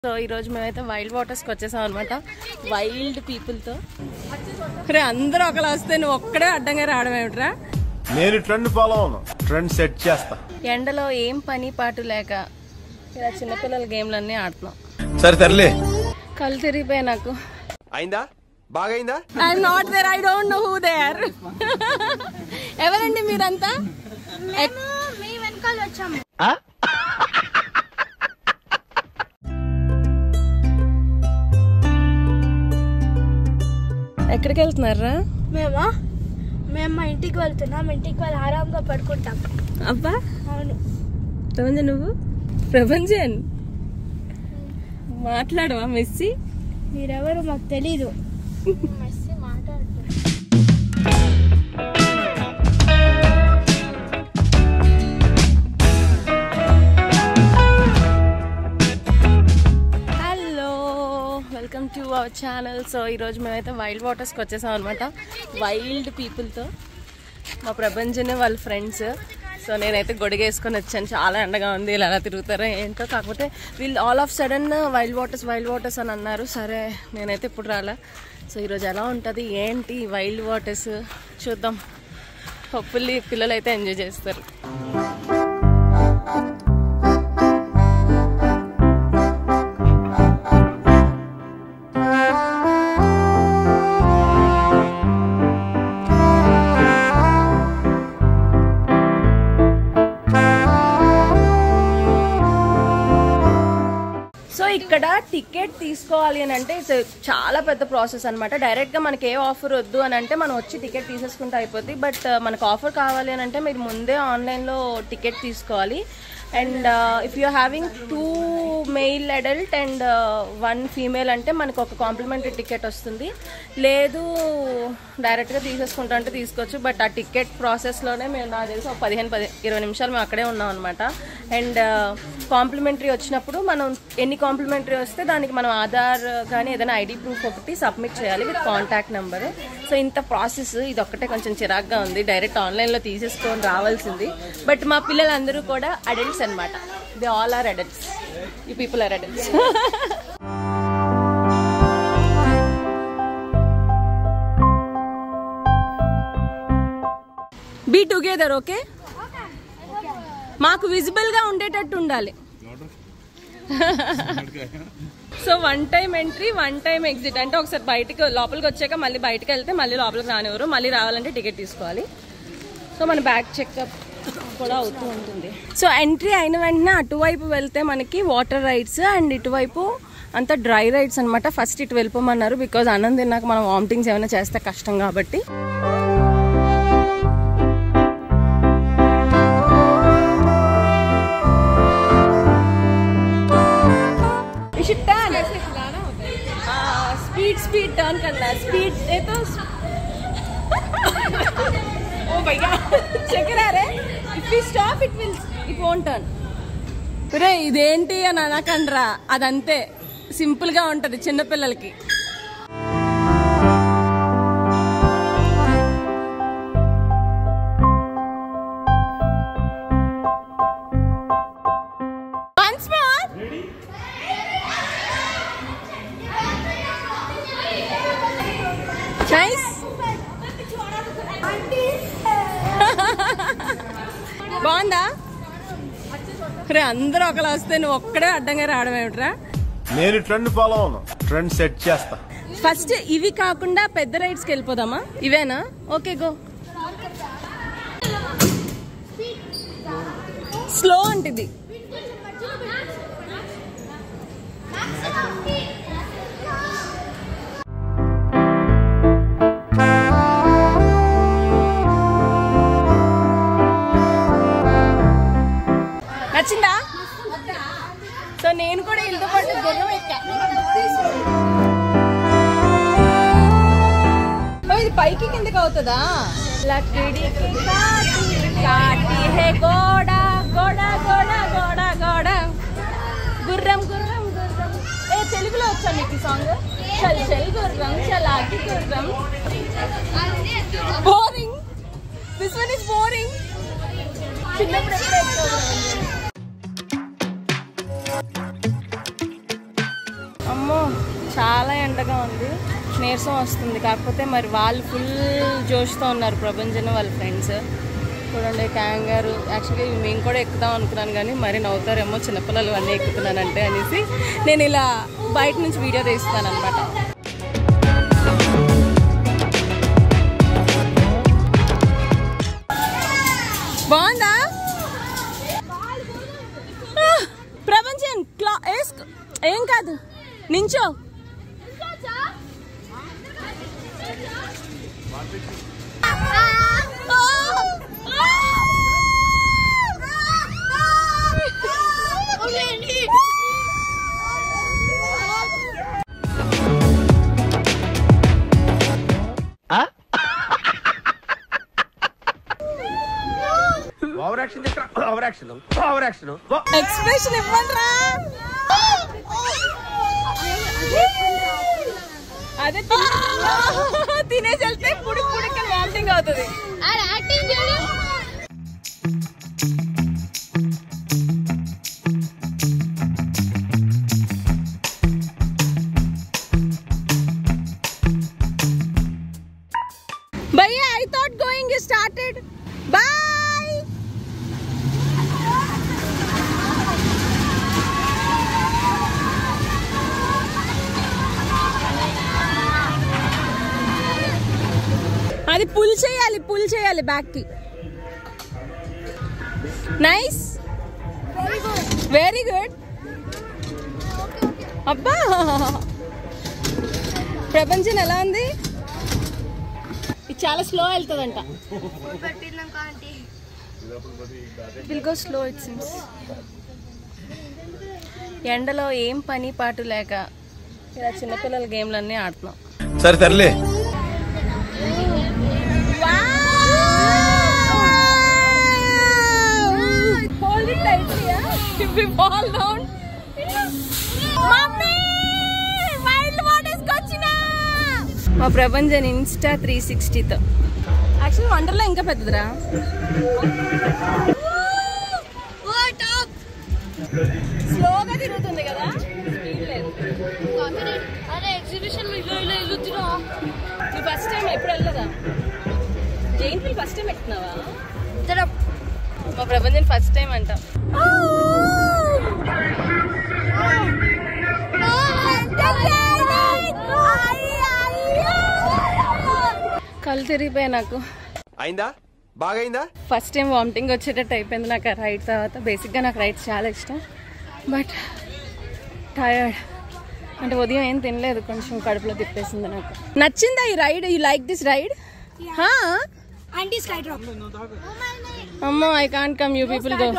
So ఈరోజు మేమైతే wild వాటర్స్కి వచ్చేసాం అనమాట వైల్డ్ పీపుల్తో రే అందరూ ఒకలా వస్తే నువ్వు ఒక్కడే అడ్డంగా రావడం ఏమిట్రా నేను ట్రెండ్ ఫాలో అవును ట్రెండ్ సెట్ చేస్తా ఎండలో ఏం పని పాటు లేక ఇలా చిన్నపిల్లల గేమ్లన్నీ ఆడుతున్నాం సరే తరలే కళ్ళు తిరిగిపోయాయి నాకు అయిందా బాగైందా I'm not there I don't know who they are ఎవరండి మీరంతా ఎక్- మీ వెనకాల వచ్చాము ఎక్కడికి వెళ్తున్నారా మేమా మేము మా ఇంటికి వెళ్తున్నాం ఇంటికి వెళ్ళి ఆరాంగా పడుకుంటాం అబ్బా అవును ప్రపంచం నువ్వు ప్రపంచన్ మాట్లాడవా మెస్సి మీరెవరు మాకు తెలీదు మెస్సి మాట్లాడుతున్నారు hello welcome to our channel so ఈరోజు మేమైతే వైల్డ్ వాటర్స్కి వచ్చేసాం అనమాట వైల్డ్ పీపుల్తో మా ప్రపంచనే వాళ్ళ ఫ్రెండ్స్ సో నేనైతే గొడిగేసుకొని వచ్చాను చాలా ఎండగా ఉంది ఇలా ఎలా తిరుగుతారో ఏంటో కాకపోతే వీళ్ళు all of sudden wild waters wild waters అని అన్నారు సరే నేనైతే ఇప్పుడు రాలా సో ఈరోజు ఎలా ఉంటుంది ఏంటి వైల్డ్ వాటర్స్ చూద్దాం హోప్ఫుల్లీ పిల్లలు అయితే ఎంజాయ్ చేస్తారు సో ఇక్కడ టికెట్ తీసుకోవాలి అని అంటే it's చాలా పెద్ద ప్రాసెస్ అనమాట డైరెక్ట్గా మనకి ఏ ఆఫర్ వద్దు అని అంటే మనం వచ్చి టికెట్ తీసేసుకుంటే అయిపోద్ది బట్ మనకు ఆఫర్ కావాలి అని అంటే మీరు ముందే ఆన్లైన్లో టికెట్ తీసుకోవాలి and if you having two male adult and one female అంటే మనకు ఒక కాంప్లిమెంటరీ టికెట్ వస్తుంది లేదు డైరెక్ట్గా తీసేసుకుంటా అంటే తీసుకోవచ్చు బట్ ఆ టికెట్ ప్రాసెస్లోనే మేము నాకు తెలిసి ఒక పదిహేను పది ఇరవై నిమిషాలు మేము అక్కడే ఉన్నాం అనమాట అండ్ కాంప్లిమెంటరీ వచ్చినప్పుడు మనం ఎన్ని కాంప్లిమెంటరీ వస్తే దానికి మనం ఆధార్ కానీ ఏదైనా ఐడి ప్రూఫ్ ఒకటి సబ్మిట్ చేయాలి విత్ కాంటాక్ట్ నెంబర్ సో ఇంత ప్రాసెస్ ఇది ఒక్కటే కొంచెం చిరాగ్గా ఉంది డైరెక్ట్ ఆన్లైన్లో తీసేసుకొని రావాల్సింది బట్ మా పిల్లలందరూ కూడా అడల్ట్స్ అనమాట దే ఆల్ ఆర్ అడల్ట్స్ ఈ people are adults be together okay మాకు విజిబుల్ గా ఉండేటట్టు ఉండాలి so one time entry one time exit అంటే ఒకసారి బయటికి లోపలికి వచ్చాక మళ్ళీ బయటకు వెళ్తే మళ్ళీ లోపలికి రానివ్వరు మళ్ళీ రావాలంటే టికెట్ తీసుకోవాలి సో మన బ్యాగ్ చెకప్ కూడా అవుతూ ఉంటుంది సో ఎంట్రీ అయిన వెంటనే అటువైపు వెళ్తే మనకి వాటర్ రైడ్స్ అండ్ ఇటువైపు అంతా డ్రై రైడ్స్ అనమాట ఫస్ట్ ఇటు వెళ్ళిపోమన్నారు బికాజ్ అన్నం తిన్నాక మనం వామిటింగ్స్ ఏమైనా చేస్తే కష్టం కాబట్టి We should turn. हाँ, speed speed turn करना है speed ये तो ओ भैया चक्कर आ रहे if we stop it will it won't turn రే ఇదేంటి అని అనకండ్రా అదంతే సింపుల్ గా ఉంటది చిన్నపిల్లలకి Once more. Nice. బాగుందా రే అందరూ ఒకలా వస్తే నువ్వు ఒక్కడే అడ్డంగా రావడం ఏమిట్రా నేను ట్రెండ్ ఫాలో అవును ట్రెండ్ సెట్ చేస్తా ఫస్ట్ ఇవి కాకుండా పెద్ద రైడ్స్కి వెళ్ళిపోదామా ఇవేనా ఓకే గో స్లో అంటిది నచ్చిందా సో నేను కూడా ఇంత పాటు గుర్రం ఎక్కా ఓ, ఇది పైకి కిందకి అవుతుందా లక్కిడి కాటి హే గోడ గోడ గోడ గోడ గోడ గుర్రం గుర్రం గుర్రం ఏ తెలుగులో వచ్చా మీకు ఈ సాంగ్ చల్ చల్ గుర్రం చలాకి గుర్రం boring this one is boring చిన్నప్పుడు ఎప్పుడు ఎక్కువ అమ్మో చాలా ఎండగా ఉంది నీరసం వస్తుంది కాకపోతే మరి వాళ్ళు ఫుల్ జోష్తో ఉన్నారు ప్రభంజన్ వాళ్ళ ఫ్రెండ్స్ చూడండి క్యాంగారు యాక్చువల్లీ మేము కూడా ఎక్కుదాం అనుకున్నాను కానీ మరి నవ్వుతారేమో చిన్నపిల్లలు అన్నీ ఎక్కుతున్నానంటే అనేసి నేను ఇలా బయట నుంచి వీడియో తీస్తాను అనమాట బాగుందా ఆ, ప్రపంచం క్లా వేసుకో ఏం కాదు నించో over action over action over action expression ఇవ్వండిరా అదే తినే- తినేసి వెళ్తే పుడి పుడికి వామిటింగ్ అవుతుంది భయ్యా I thought going started boy అది పుల్ చేయాలి పుల్ చేయాలి బ్యాక్ కి నైస్ వెరీ గుడ్ అబ్బా ప్రపంచం ఎలా ఉంది ఇది చాలా స్లో వెళ్తుందంట will go slow it seems ఎండలో ఏం పని పాటు లేక ఇలా చిన్నపిల్లల గేమ్లన్నీ ఆడుతున్నాం సరే తరలే Hold it tightly, yeah? If we fall down. Mummy! Wild waters కొచ్చినా! మా ప్రపంచం ఇన్స్టా త్రీ సిక్స్టీతో యాక్చువల్ వండర్లో ఇంకా పెద్దదిరా స్లోగా తిరుగుతుంది కదా స్పీడ్ లేదు అరే ఎగ్జిబిషన్ ఇలా ఇలా ఇల్లుతున్నా నువ్వు ఫస్ట్ టైం ఎప్పుడు వెళ్ళదా జైన్ ఫీల్ ఫస్ట్ టైం ఎక్కుతున్నావా మా ప్రపంచం ఫస్ట్ టైం అంట కళ్ళు తిరిగిపోయా నాకు అయిందా బాగైందా ఫస్ట్ టైం వామిటింగ్ వచ్చేటట్టు అయిపోయింది నాకు ఆ రైడ్ తర్వాత బేసిక్గా నాకు రైడ్స్ చాలా ఇష్టం బట్ టయర్డ్ అంటే ఉదయం ఏం తినలేదు కొంచెం కడుపులో తిప్పేసింది నాకు నచ్చిందా ఈ ride you like this ride aunty sky drop అమ్మో I can't come you people go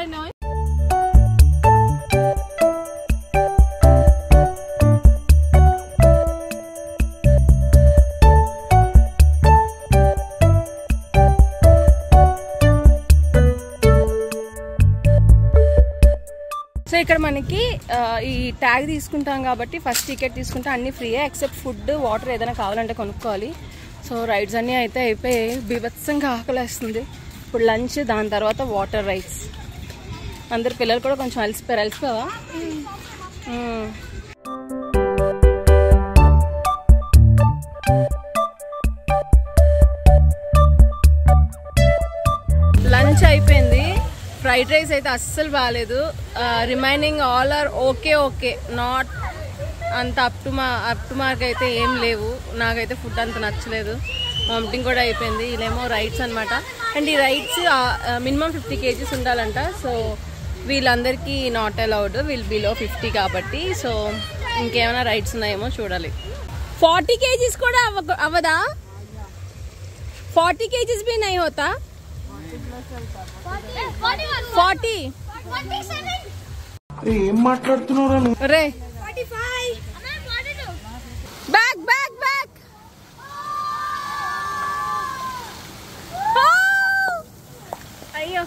so ఇక్కడ మనకి ఆ, ఈ ట్యాగ్ తీసుకుంటాం కాబట్టి ఫస్ట్ టికెట్ తీసుకుంటే అన్ని ఫ్రీయే ఎక్సెప్ట్ ఫుడ్ వాటర్ ఏదైనా కావాలంటే కొనుక్కోవాలి సో రైడ్స్ అన్నీ అయితే అయిపోయాయి బీభత్సంగా ఆకలేస్తుంది ఇప్పుడు లంచ్ దాని తర్వాత వాటర్ రైడ్స్ అందరు పిల్లలు కూడా కొంచెం అలసిపోయారు అలసిపోవా మ్మ్. లంచ్ అయిపోయింది ఫ్రైడ్ రైస్ అయితే అస్సలు బాగాలేదు remaining all are okay okay not అంత అప్ టు మా అప్ టు మార్క్ అయితే ఏం లేవు నాకైతే ఫుడ్ అంత నచ్చలేదు వామిటింగ్ కూడా అయిపోయింది ఇదేమో రైడ్స్ అనమాట అండ్ ఈ రైడ్స్ మినిమం ఫిఫ్టీ కేజీస్ ఉండాలంట సో వీళ్ళందరికీ నాట్ అలౌడ్ వీళ్ళు బిలో ఫిఫ్టీ కాబట్టి సో ఇంకేమైనా రైడ్స్ ఉన్నాయేమో చూడాలి ఫార్టీ కేజీస్ కూడా అవ్వ అవ్వదా ఫార్టీ కేజీస్ भी नहीं होता ఫార్టీ ఏం మాట్లాడుతున్నారా రే forty five back back back అయ్యో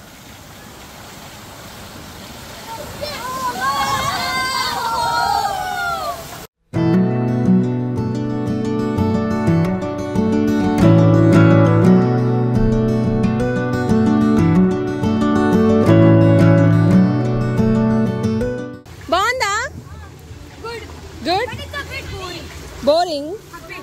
బాగుందా గుడ్ బోరింగ్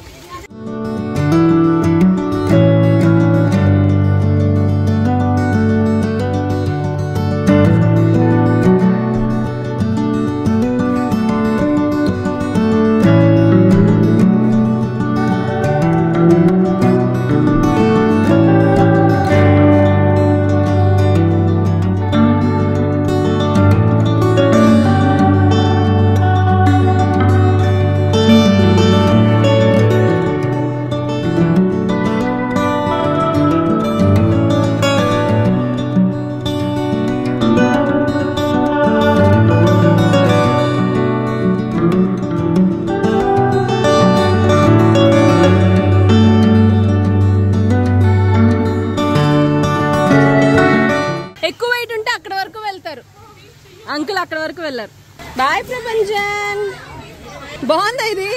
ఎక్కువ వెయిట్ ఉంటే అక్కడ వరకు వెళ్తారు అంకుల్ అక్కడ వరకు వెళ్ళారు బాయ్ ప్రపంచన్ బాగుందా ఇది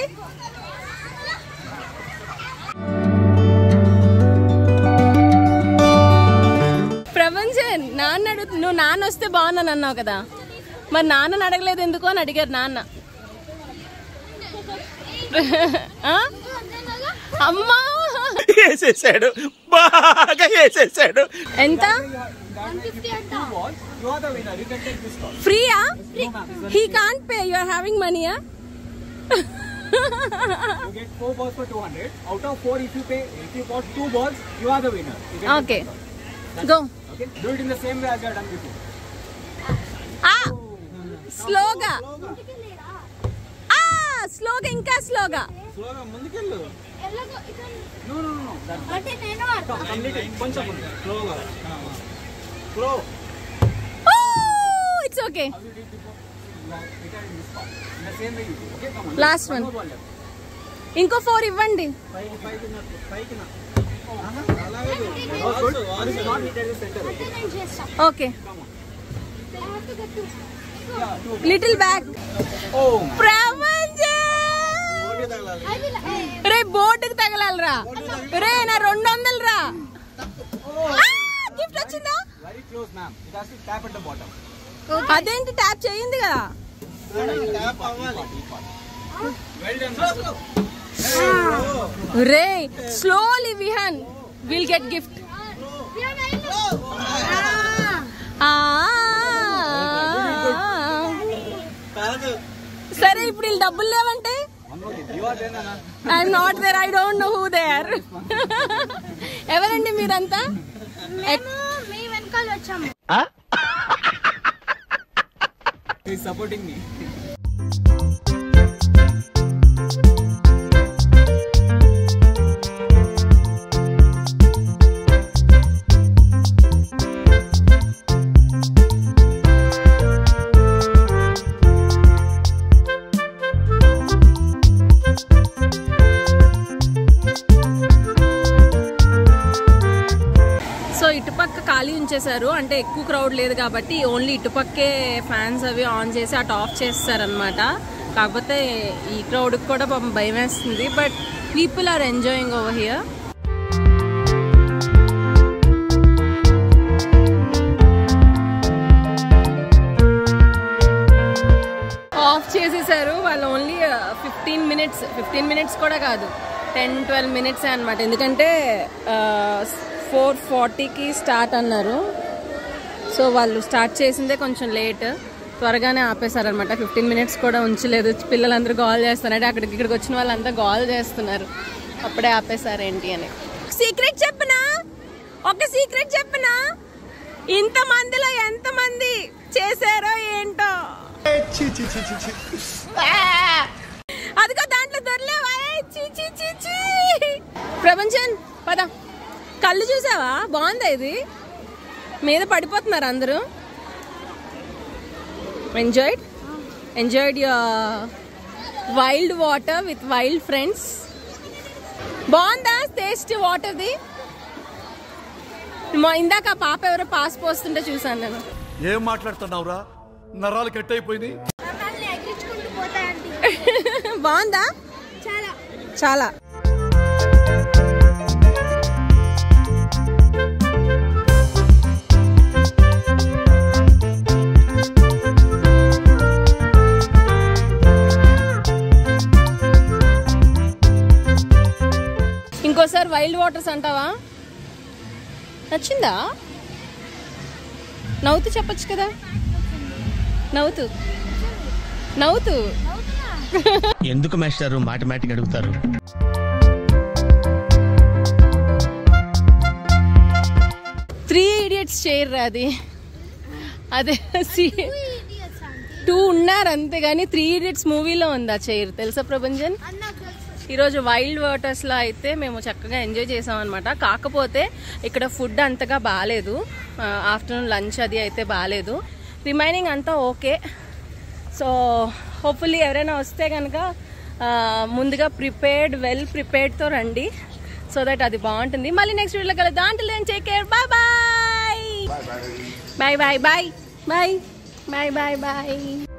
ప్రపంచన్ నాన్న అడుగు నువ్వు నాన్న వస్తే బాగున్నాను అన్నావు కదా మరి నాన్నని అడగలేదు ఎందుకు అని అడిగారు నాన్న ఆ? అమ్మా వేసేసాడు బాగా వేసేసాడు ఎంత ఫ్రీయా he can't pay you are having మనీయా You get four balls for 200. Out of four, if you pay, if you got two balls, you are the winner. You get okay go Okay? Do it in the same way as you have done before. స్లోగా ఆ స్లోగా ఇంకా స్లోగా Slow ముందుకెళ్ళు No, no, no, no. That, అంటే నేను come, complete it. కొంచెం ముందు. Slow గా. Slow. It's okay How you did before? You are return in this part. In the same way you do. Okay, come on. Last one. more ball left. ఇంకో four ఇవ్వండి పైకి పైకి నట్టు, పైకి నట్టు. అలాగే do. Also, this is not hit at the center. Okay? నేను చేస్తా okay little back Oh. రే బోర్డుకి తగలాలరా రే నా రెండు వందలు రా గిఫ్ట్ వచ్చిందా Very close, ma'am. It has to tap at the bottom. అదేంటి ట్యాప్ చేయింది కదా Well done, ma'am. రే slowly Vihaan will get gift సరే ఇప్పుడు వీళ్ళు డబ్బులు లేవంటే One more thing. You are there, Nana. I'm not there I don't know who they are ఎవరండి మీరంతా ఎక్- మీ వెనకాల వచ్చాము He is supporting me. So ఇటుపక్క ఖాళీ ఉంచేశారు అంటే ఎక్కువ క్రౌడ్ లేదు కాబట్టి ఓన్లీ ఇటుపక్కే ఫ్యాన్స్ అవి ఆన్ చేసి అటు ఆఫ్ చేస్తారనమాట కాకపోతే ఈ క్రౌడ్కి కూడా పాపం భయం వేస్తుంది but people are enjoying over here off చేసేసారు వాళ్ళు only fifteen minutes fifteen minutes కూడా కాదు టెన్ ట్వెల్వ్ మినిట్స్ అనమాట ఎందుకంటే ఫోర్ ఫార్టీకి స్టార్ట్ అన్నారు సో వాళ్ళు స్టార్ట్ చేసిందే కొంచెం లేట్ త్వరగానే ఆపేశారనమాట ఫిఫ్టీన్ మినిట్స్ కూడా ఉంచలేదు పిల్లలందరూ గాల్ చేస్తున్నారు అంటే అక్కడికి ఇక్కడికి వచ్చిన వాళ్ళంతా గాల్ చేస్తున్నారు అప్పుడే ఆపేశారు ఏంటి అని సీక్రెట్ చెప్పనా ఒక సీక్రెట్ చెప్పనా ఇంత మందిలో ఎంత మంది చేశారో ఏంటో అదిగో దాంట్లో దొరలేవా ఏయ్, చీ చీ చీ చీ ప్రపంచన్ పద కళ్ళు చూసావా బాగుందా ఇది మీద పడిపోతున్నారు అందరూ enjoyed enjoyed your wild water with wild friends బాగుందా టేస్ట్ వాటర్ది మా ఇందాక ఆ పాప ఎవరో పాస్ పోస్తుంటే చూసాను నేను ఏం మాట్లాడుతున్నావురా నరాలు కట్ అయిపోయింది నన్ను ఎక్కించుకుంటూ పోతాయండి బాగుందా చాలా చాలా ఇంకోసారి వైల్డ్ వాటర్స్ అంటావా నచ్చిందా నవ్వుతూ చెప్పొచ్చు కదా నవ్వుతూ నవ్వుతూ ఎందుకు మాస్టారు మాటమాటిక్ అడుగుతారు త్రీ ఇడియట్స్ చేయరు అది అదే టూ ఉన్నారు అంతే కానీ త్రీ ఇడియట్స్ మూవీలో ఉంది ఆ చైర్ తెలుసా ప్రభంజన్ ఈరోజు వైల్డ్ వాటర్స్లో అయితే మేము చక్కగా ఎంజాయ్ చేసాం అనమాట కాకపోతే ఇక్కడ ఫుడ్ అంతగా బాగాలేదు ఆఫ్టర్నూన్ లంచ్ అది అయితే బాగాలేదు రిమైనింగ్ అంతా ఓకే సో హోప్ఫుల్లీ ఎవరైనా వస్తే కనుక ముందుగా ప్రిపేర్డ్ వెల్ ప్రిపేర్డ్తో రండి సో దట్ అది బాగుంటుంది మళ్ళీ నెక్స్ట్ వీడియోలో కలుద్దాం అంటే నేను take care bye bye bye bye bye bye bye bye bye